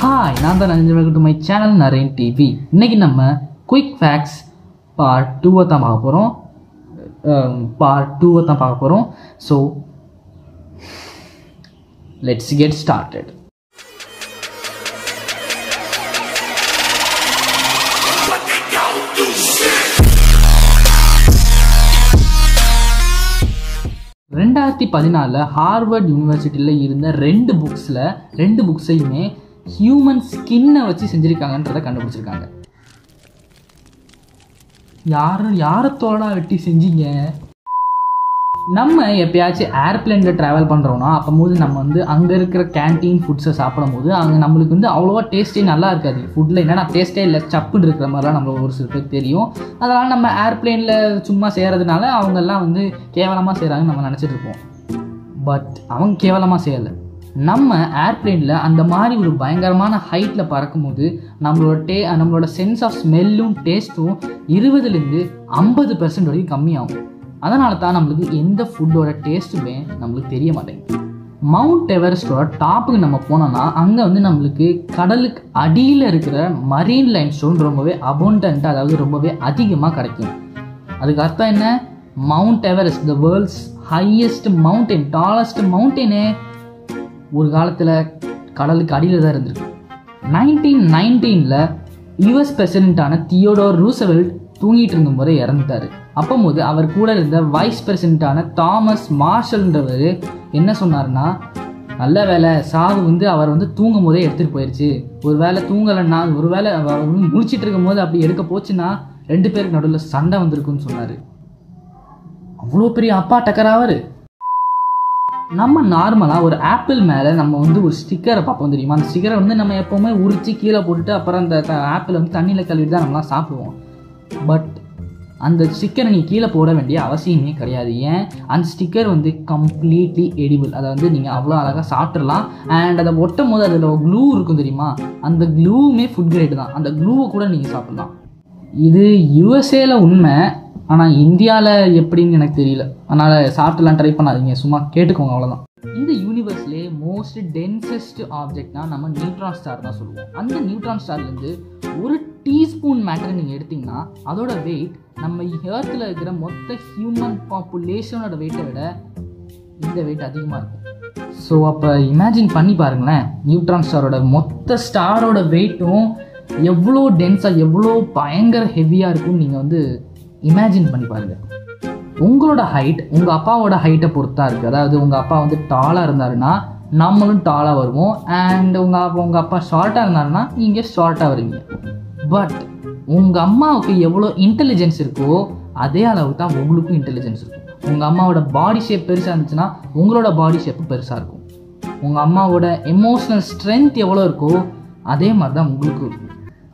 hi நான் தான் Narendra welcome to my channel Naren TV இன்னைக்கு நம்ம குயிக் ஃபேக்ஸ் பார்ட் டூவை தான் பார்க்க போகிறோம் பார்ட் டூவை தான் பார்க்க போகிறோம் ஸோ லெட்ஸ் கெட் ஸ்டார்டட் ரெண்டாயிரத்தி பதினாலில் ஹார்வர்ட் யூனிவர்சிட்டியில் இருந்த ரெண்டு புக்ஸில் ரெண்டு புக்ஸையுமே ஹியூமன் ஸ்கின்னை வச்சு செஞ்சுருக்காங்கன்றதை கண்டுபிடிச்சிருக்காங்க யார் யாரை தோடா வெட்டி செஞ்சீங்க நம்ம எப்பயாச்சும் ஏர்பிளேனில் ட்ராவல் பண்ணுறோன்னா அப்போது நம்ம வந்து அங்கே இருக்கிற கேன்டீன் ஃபுட்ஸை சாப்பிடும்போது அங்கே நம்மளுக்கு வந்து அவ்வளோவா டேஸ்ட்டே நல்லா இருக்காது ஃபுட்டில் என்னென்னா டேஸ்ட்டே இல்லை சப்புன்னு இருக்கிற மாதிரிலாம் நம்மளுக்கு ஒரு சில பேருக்கு தெரியும் அதனால் நம்ம ஏர்பிளேனில் சும்மா செய்கிறதுனால அவங்கெல்லாம் வந்து கேவலமாக செய்கிறாங்கன்னு நம்ம நினச்சிட்டு இருப்போம் பட் அவங்க கேவலமாக செய்யலை நம்ம ஏர்பிளேனில் அந்த மாதிரி ஒரு பயங்கரமான ஹைட்டில் பறக்கும்போது நம்மளோட டே நம்மளோட சென்ஸ் ஆஃப் ஸ்மெல்லும் டேஸ்ட்டும் இருபதுலேருந்து ஐம்பது பெர்சன்ட் வரைக்கும் கம்மியாகும் அதனால தான் நம்மளுக்கு எந்த ஃபுட்டோட டேஸ்ட்டுமே நம்மளுக்கு தெரிய மாட்டேங்குது மவுண்ட் எவரெஸ்டோட டாப்புக்கு நம்ம போனோம்னா அங்கே வந்து நம்மளுக்கு கடலுக்கு அடியில் இருக்கிற மரீன் லைன் ஸ்டோன் ரொம்பவே அபோண்டன்ட் அதாவது ரொம்பவே அதிகமாக கிடைக்கும் அதுக்கு அர்த்தம் என்ன Mount Everest the world's highest mountain tallest மவுண்டனே ஒரு காலத்தில் கடலுக்கு அடியில் தான் இருந்திருக்கு நைன்டீன் நைன்டீனில் யுஎஸ் பிரசிடென்ட்டான தியோடோர் ரூசவெல்ட் தூங்கிட்டு இருந்த முறை இறந்துட்டார் அப்போது அவர் கூட இருந்த வைஸ் பிரசிடென்ட்டான தாமஸ் மார்ஷல்ன்றவர் என்ன சொன்னார்னா நல்ல வேலை சாவு வந்து அவர் வந்து தூங்கும் போதே எடுத்துகிட்டு போயிடுச்சு ஒரு வேளை தூங்கலைன்னா ஒரு வேளை அவர் வந்து முழிச்சிட்டு இருக்கும் போது அப்படி எடுக்க போச்சுன்னா ரெண்டு பேருக்கு நடுவில் சண்டை வந்திருக்குன்னு சொன்னார் அவ்வளோ பெரிய அப்பா டக்கராவர் நம்ம நார்மலாக ஒரு ஆப்பிள் மேலே நம்ம வந்து ஒரு ஸ்டிக்கரை பார்ப்போம் தெரியுமா அந்த ஸ்டிக்கரை வந்து நம்ம எப்போவுமே உரிச்சு கீழே போட்டுட்டு அப்புறம் அந்த ஆப்பிள் வந்து தண்ணியில் கழுவிட்டு தான் நம்மளாம் சாப்பிடுவோம் பட் அந்த ஸ்டிக்கரை நீ கீழே போட வேண்டிய அவசியமே கிடையாது ஏன் அந்த ஸ்டிக்கர் வந்து கம்ப்ளீட்லி எடிபிள் அதை வந்து நீங்கள் அவ்வளோ அழகாக சாப்பிட்றலாம் அண்ட் அதை ஒட்டும் போது அதில் க்ளூ இருக்கும் தெரியுமா அந்த க்ளூவுமே ஃபுட் கிரேட் தான் அந்த க்ளூவை கூட நீங்கள் சாப்பிட்லாம் இது யுஎஸ்ஏல உண்மை ஆனால் இந்தியாவில் எப்படின்னு எனக்கு தெரியல அதனால் சாப்பிட்டுலாம் ட்ரை பண்ணாதீங்க சும்மா கேட்டுக்கோங்க அவ்வளோதான் இந்த யூனிவர்ஸ்லேயே மோஸ்ட் டென்சஸ்ட் ஆப்ஜெக்ட்னா நம்ம நியூட்ரான் ஸ்டார் தான் சொல்லுவோம் அந்த நியூட்ரான் ஸ்டார்லேருந்து ஒரு டீஸ்பூன் மேட்டரை நீங்கள் எடுத்திங்கன்னா அதோட வெயிட் நம்ம ஏர்த்தில் இருக்கிற மொத்த ஹியூமன் பாப்புலேஷனோட வெயிட்டை விட இந்த வெயிட் அதிகமாக இருக்கும் ஸோ அப்போ இமேஜின் பண்ணி பாருங்களேன் நியூட்ரான் ஸ்டாரோட மொத்த ஸ்டாரோட வெயிட்டும் எவ்வளோ டென்ஸாக எவ்வளோ பயங்கர ஹெவியாக இருக்கும்னு நீங்கள் வந்து இமேஜின் பண்ணி பாருங்கள் உங்களோட ஹைட் உங்கள் அப்பாவோட ஹைட்டை பொறுத்தா இருக்குது அதாவது உங்கள் அப்பா வந்து டாலாக இருந்தாருன்னா நம்மளும் டாலாக வருவோம் அண்ட் உங்கள் அப்பா உங்கள் அப்பா ஷார்ட்டாக இருந்தாருன்னா நீங்கள் ஷார்ட்டாக வருவீங்க பட் உங்கள் அம்மாவுக்கு எவ்வளோ இன்டெலிஜென்ஸ் இருக்கோ அதே அளவுக்கு தான் உங்களுக்கும் இன்டெலிஜென்ஸ் இருக்கும் உங்கள் அம்மாவோட பாடி ஷேப் பெருசாக இருந்துச்சுன்னா உங்களோட பாடி ஷேப்பு பெருசாக இருக்கும் உங்கள் அம்மாவோட எமோஷ்னல் ஸ்ட்ரென்த் எவ்வளோ இருக்கோ அதே மாதிரி தான் உங்களுக்கு இருக்கும்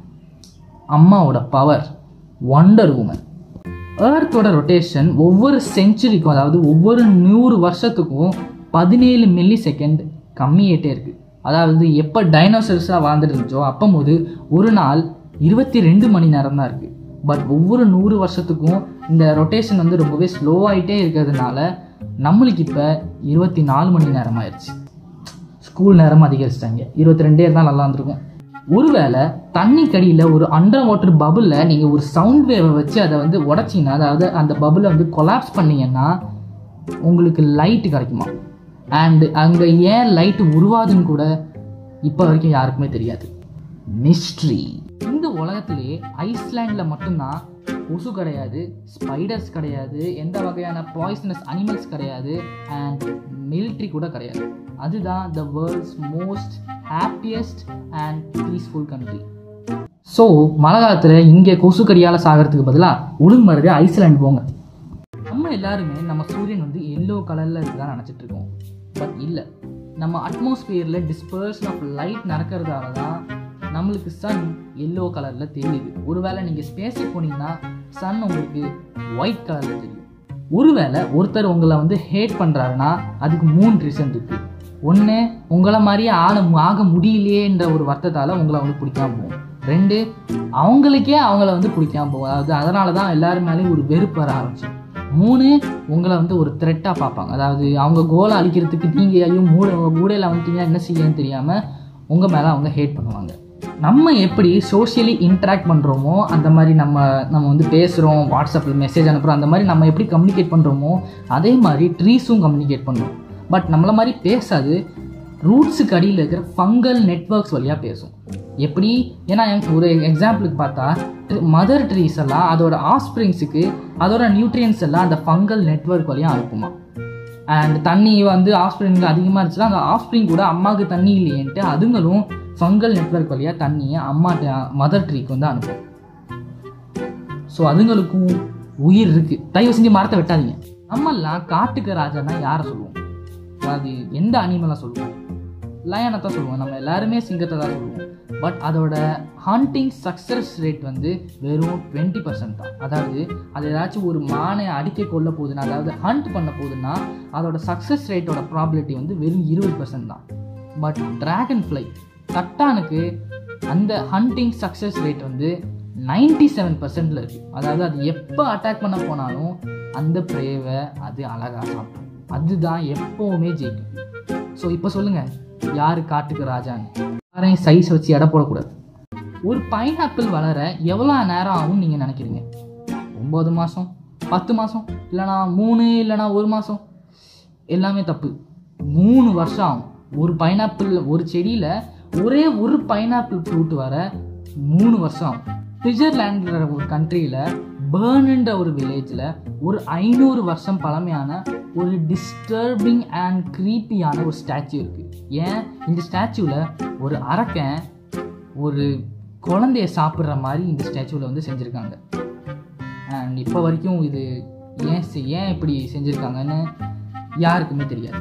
அம்மாவோட பவர் ஒண்டர் உமன் ஏர்த்தோட ரொட்டேஷன் ஒவ்வொரு செஞ்சுரிக்கும் அதாவது ஒவ்வொரு நூறு வருஷத்துக்கும் பதினேழு மில்லி செகண்ட் கம்மியாயிட்டே இருக்குது அதாவது எப்போ டைனோசர்ஸாக வாழ்ந்துட்டு இருந்துச்சோ அப்போது ஒரு நாள் இருபத்தி ரெண்டு மணி நேரம் தான் இருக்குது பட் ஒவ்வொரு நூறு வருஷத்துக்கும் இந்த ரொட்டேஷன் வந்து ரொம்பவே ஸ்லோவாகிட்டே இருக்கிறதுனால நம்மளுக்கு இப்போ இருபத்தி நாலு மணி நேரம் ஆயிடுச்சு ஸ்கூல் நேரம் அதிகரிச்சிட்டாங்க இருபத்தி ரெண்டே இருந்தால் நல்லா இருந்திருக்கும் ஒருவேளை தண்ணி கடியில் ஒரு அண்டர் வாட்டர் பபுளில் நீங்கள் ஒரு சவுண்ட் வேவை வச்சு அதை வந்து உடச்சிங்கன்னா அதாவது அந்த பபுளை வந்து கொலாப்ஸ் பண்ணீங்கன்னா உங்களுக்கு லைட்டு கிடைக்குமா அண்டு அங்கே ஏன் லைட்டு உருவாதுன்னு கூட இப்போ வரைக்கும் யாருக்குமே தெரியாது மிஸ்ட்ரி இந்த உலகத்திலே ஐஸ்லாண்டில் மட்டும்தான் கொசு கிடையாது ஸ்பைடர்ஸ் கிடையாது எந்த வகையான பாய்சனஸ் அனிமல்ஸ் கிடையாது அண்ட் மிலிட்ரி கூட கிடையாது அதுதான் the world's most happiest and peaceful country so மழை காலத்தில் இங்கே கொசு கடியால் சாகிறதுக்கு பதிலாக ஒழுங்குமுறை ஐஸ்லாண்ட் போங்க நம்ம எல்லாருமே நம்ம சூரியன் வந்து எல்லோ கலரில் இருக்குதான் நினச்சிட்டு இருக்கோம் பட் இல்லை நம்ம அட்மாஸ்பியரில் டிஸ்பர்ஷன் ஆஃப் லைட் நடக்கிறதால தான் நம்மளுக்கு சன் எல்லோ கலரில் தெரியுது ஒருவேளை நீங்கள் ஸ்பேஸுக்கு போனீங்கன்னா சன் உங்களுக்கு ஒயிட் கலரில் தெரியும் ஒருவேளை ஒருத்தர் உங்களை வந்து ஹேட் பண்ணுறாருன்னா அதுக்கு மூணு ரீசன் இருக்குது ஒன்று உங்களை மாதிரியே ஆள ஆக முடியலையேன்ற ஒரு வருத்தத்தால் உங்களை வந்து பிடிக்காம போகும் ரெண்டு அவங்களுக்கே அவங்கள வந்து பிடிக்காம போகும் அதாவது அதனால தான் எல்லாரும் மேலேயும் ஒரு வெறுப்பு வர ஆரம்பிச்சு மூணு உங்களை வந்து ஒரு த்ரெட்டாக பார்ப்பாங்க அதாவது அவங்க கோலை அழிக்கிறதுக்கு நீங்கள் ஐயோ மூட மூடையில் வந்துட்டீங்கன்னா என்ன செய்யன்னு தெரியாமல் உங்கள் மேலே அவங்க ஹேட் பண்ணுவாங்க நம்ம எப்படி சோஷியலி இன்ட்ராக்ட் பண்ணுறோமோ அந்த மாதிரி நம்ம நம்ம வந்து பேசுகிறோம் வாட்ஸ்அப்பில் மெசேஜ் அனுப்புகிறோம் அந்த மாதிரி நம்ம எப்படி கம்யூனிகேட் பண்ணுறோமோ அதே மாதிரி ட்ரீஸும் கம்யூனிகேட் பண்ணும் பட் நம்மள மாதிரி பேசாது ரூட்ஸுக்கு அடியில் இருக்கிற ஃபங்கல் நெட்வொர்க்ஸ் வழியாக பேசும் எப்படி ஏன்னா எனக்கு ஒரு எக்ஸாம்பிளுக்கு பார்த்தா மதர் ட்ரீஸ் எல்லாம் அதோட ஆஸ்பிரிங்ஸுக்கு அதோட நியூட்ரியன்ஸ் எல்லாம் அந்த ஃபங்கல் நெட்வொர்க் வழியாக அனுப்புமா அண்ட் தண்ணி வந்து ஆஸ்பிரிங்கில் அதிகமாக இருந்துச்சுன்னா அந்த ஆஸ்பிரிங் கூட அம்மாவுக்கு தண்ணி இல்லையேன்ட்டு அதுங்களும் ஃபங்கல் நெட்வொர்க் வழியாக தண்ணியை அம்மாட்ட மதர் ட்ரீக்கு வந்து அனுப்பும் ஸோ அதுங்களுக்கும் உயிர் இருக்குது தயவு செஞ்சு மரத்தை வெட்டாதீங்க நம்மெல்லாம் காட்டுக்கு ராஜானா யாரை சொல்லுவோம் அது எந்த அனிமலை சொல்லுவோம் லயனை தான் சொல்லுவோம் நம்ம எல்லாருமே சிங்கத்தை தான் சொல்லுவோம் பட் அதோட ஹண்டிங் சக்ஸஸ் ரேட் வந்து வெறும் டுவெண்ட்டி பர்சன்ட் தான் அதாவது அது ஏதாச்சும் ஒரு மானை அடிக்க கொள்ள போகுதுன்னா அதாவது ஹண்ட் பண்ண போகுதுன்னா அதோட சக்ஸஸ் ரேட்டோட ப்ராபிலிட்டி வந்து வெறும் இருபது பர்சன்ட் தான் பட் ட்ராகன் ஃப்ளை தட்டானுக்கு அந்த ஹண்டிங் சக்ஸஸ் ரேட் வந்து நைன்டி செவன் பர்சன்டில் இருக்குது அதாவது அது எப்போ அட்டாக் பண்ண போனாலும் அந்த ப்ரேவை அது அழகாக சாப்பிடும் அதுதான் எப்போவுமே ஜெயிக்கும் ஸோ இப்போ சொல்லுங்கள் யார் காட்டுக்கு ராஜான்னு யாரையும் சைஸ் வச்சு எடை போடக்கூடாது ஒரு பைனாப்பிள் வளர எவ்வளோ நேரம் ஆகும்னு நீங்கள் நினைக்கிறீங்க ஒம்பது மாதம் பத்து மாதம் இல்லைனா மூணு இல்லைனா ஒரு மாதம் எல்லாமே தப்பு மூணு வருஷம் ஆகும் ஒரு பைனாப்பிள் ஒரு செடியில் ஒரே ஒரு பைனாப்பிள் ஃப்ரூட் வர மூணு வருஷம் ஆகும் சுவிட்சர்லாண்டுன்ற ஒரு கண்ட்ரியில் பேர்னுன்ற ஒரு வில்லேஜில் ஒரு ஐநூறு வருஷம் பழமையான ஒரு டிஸ்டர்பிங் அண்ட் க்ரீப்பியான ஒரு ஸ்டாச்சு இருக்குது ஏன் இந்த ஸ்டாச்சுவில் ஒரு அரக்கன் ஒரு குழந்தைய சாப்பிட்ற மாதிரி இந்த ஸ்டாச்சுவில் வந்து செஞ்சுருக்காங்க அண்ட் இப்போ வரைக்கும் இது ஏன் செ- ஏன் இப்படி செஞ்சுருக்காங்கன்னு யாருக்குமே தெரியாது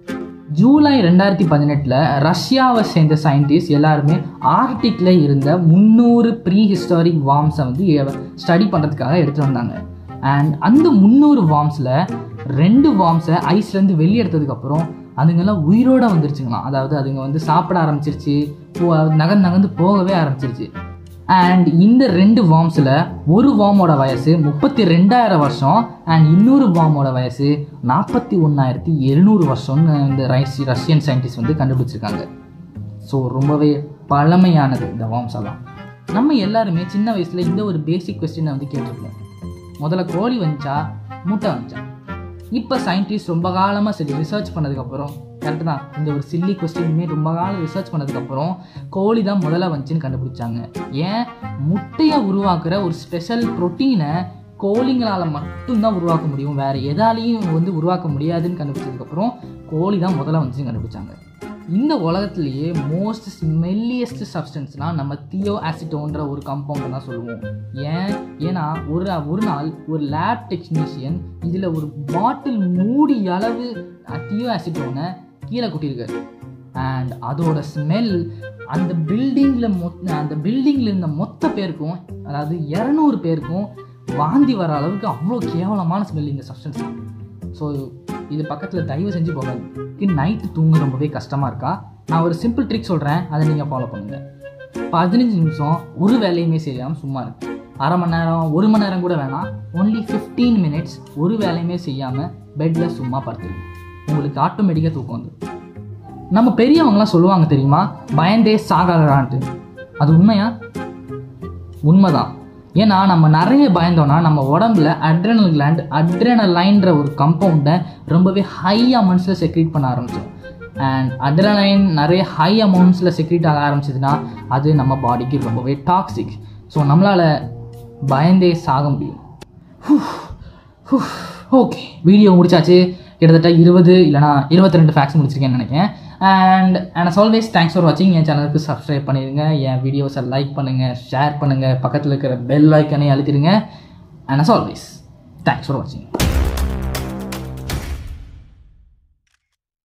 ஜூலை ரெண்டாயிரத்தி பதினெட்டில் ரஷ்யாவை சேர்ந்த சயின்டிஸ்ட் எல்லாருமே ஆர்டிக்கில் இருந்த முந்நூறு ப்ரீ ஹிஸ்டாரிக் வார்ம்ஸை வந்து ஸ்டடி பண்ணுறதுக்காக எடுத்துகிட்டு வந்தாங்க அண்ட் அந்த முந்நூறு வார்ம்ஸில் ரெண்டு வார்ம்ஸை ஐஸ்லேருந்து வெளியே எடுத்ததுக்கப்புறம் அதுங்கெல்லாம் உயிரோட வந்துருச்சுங்களாம் அதாவது அதுங்க வந்து சாப்பிட ஆரம்பிச்சிருச்சு போ நகர்ந்து நகர்ந்து போகவே ஆரம்பிச்சிருச்சு அண்ட் இந்த ரெண்டு வார்ம்ஸில் ஒரு வார்மோட வயசு முப்பத்தி ரெண்டாயிரம் வருஷம் அண்ட் இன்னொரு வார்மோட வயசு நாற்பத்தி ஒன்றாயிரத்தி எழுநூறு வருஷம்னு இந்த ரைஸ் ரஷ்யன் சயின்டிஸ்ட் வந்து கண்டுபிடிச்சிருக்காங்க ஸோ ரொம்பவே பழமையானது இந்த வார்ம்ஸ் எல்லாம் நம்ம எல்லாருமே சின்ன வயசில் இந்த ஒரு பேசிக் கொஸ்டினை வந்து கேட்டிருப்போம் முதல்ல கோழி வந்துச்சா முட்டை வந்துச்சா இப்போ சயின்டிஸ்ட் ரொம்ப காலமாக சரி ரிசர்ச் பண்ணதுக்கப்புறம் கரெக்டு தான் இந்த ஒரு சில்லி கொஸ்டினுமே ரொம்ப காலம் ரிசர்ச் பண்ணதுக்கப்புறம் கோழி தான் முதல்ல வந்துச்சுன்னு கண்டுபிடிச்சாங்க ஏன் முட்டையை உருவாக்குற ஒரு ஸ்பெஷல் ப்ரோட்டீனை கோழிங்களால் மட்டும்தான் உருவாக்க முடியும் வேறு எதாலையும் வந்து உருவாக்க முடியாதுன்னு கண்டுபிடிச்சதுக்கப்புறம் கோழி தான் முதல்ல வந்துச்சுன்னு கண்டுபிடிச்சாங்க இந்த உலகத்திலேயே மோஸ்ட் ஸ்மெல்லியஸ்ட் சப்ஸ்டன்ஸ்னால் நம்ம தியோ ஆசிட்டோன்ற ஒரு கம்பவுண்டை தான் சொல்லுவோம் ஏன் ஏன்னா ஒரு ஒரு நாள் ஒரு லேப் டெக்னீஷியன் இதில் ஒரு பாட்டில் மூடி அளவு தியோ ஆசிட்டோனை கீழே கொட்டியிருக்காரு அண்ட் அதோட ஸ்மெல் அந்த பில்டிங்கில் மொத்த அந்த பில்டிங்கில் இருந்த மொத்த பேருக்கும் அதாவது இரநூறு பேருக்கும் வாந்தி வர அளவுக்கு அவ்வளோ கேவலமான ஸ்மெல் இந்த சப்ஸ்டன்ஸ் ஸோ இது பக்கத்தில் தயவு செஞ்சு போகாது நைட்டு தூங்க ரொம்பவே கஷ்டமாக இருக்கா நான் ஒரு சிம்பிள் ட்ரிக் சொல்கிறேன் அதை நீங்கள் ஃபாலோ பண்ணுங்கள் பதினஞ்சு நிமிஷம் ஒரு வேலையுமே செய்யாமல் சும்மா இருக்கு அரை மணி நேரம் ஒரு மணி நேரம் கூட வேணாம் ஒன்லி ஃபிஃப்டீன் மினிட்ஸ் ஒரு வேலையுமே செய்யாமல் பெட்டில் சும்மா படுத்துருங்க உங்களுக்கு ஆட்டோமேட்டிக்காக தூக்கம் வந்து நம்ம பெரியவங்களாம் சொல்லுவாங்க தெரியுமா பயந்தே சாகாதான்ட்டு அது உண்மையா உண்மைதான் ஏன்னா நம்ம நிறைய பயந்தோம்னா நம்ம உடம்புல அட்ரெனல் கிளாண்ட் அட்ரெனலைன்ற ஒரு கம்பவுண்டை ரொம்பவே ஹை அமௌண்ட்ஸில் செக்ரீட் பண்ண ஆரம்பிச்சிடும் அண்ட் அட்ரலைன் நிறைய ஹை அமௌண்ட்ஸில் செக்ரீட் ஆக ஆரம்பிச்சதுன்னா அது நம்ம பாடிக்கு ரொம்பவே டாக்ஸிக் ஸோ நம்மளால் பயந்தே சாக முடியும் ஓகே வீடியோ முடிச்சாச்சு கிட்டத்தட்ட இருபது இல்லைனா இருபத்தி ரெண்டு ஃபேக்ஸ் முடிச்சிருக்கேன்னு நினைக்கிறேன் and and as always thanks for வாட்சிங் என் சேனலுக்கு சப்ஸ்கிரைப் பண்ணிடுங்க என் வீடியோஸை லைக் பண்ணுங்கள் ஷேர் பண்ணுங்கள் பக்கத்தில் இருக்கிற பெல் ஐக்கனை அழுத்திடுங்க and as always thanks for வாட்சிங்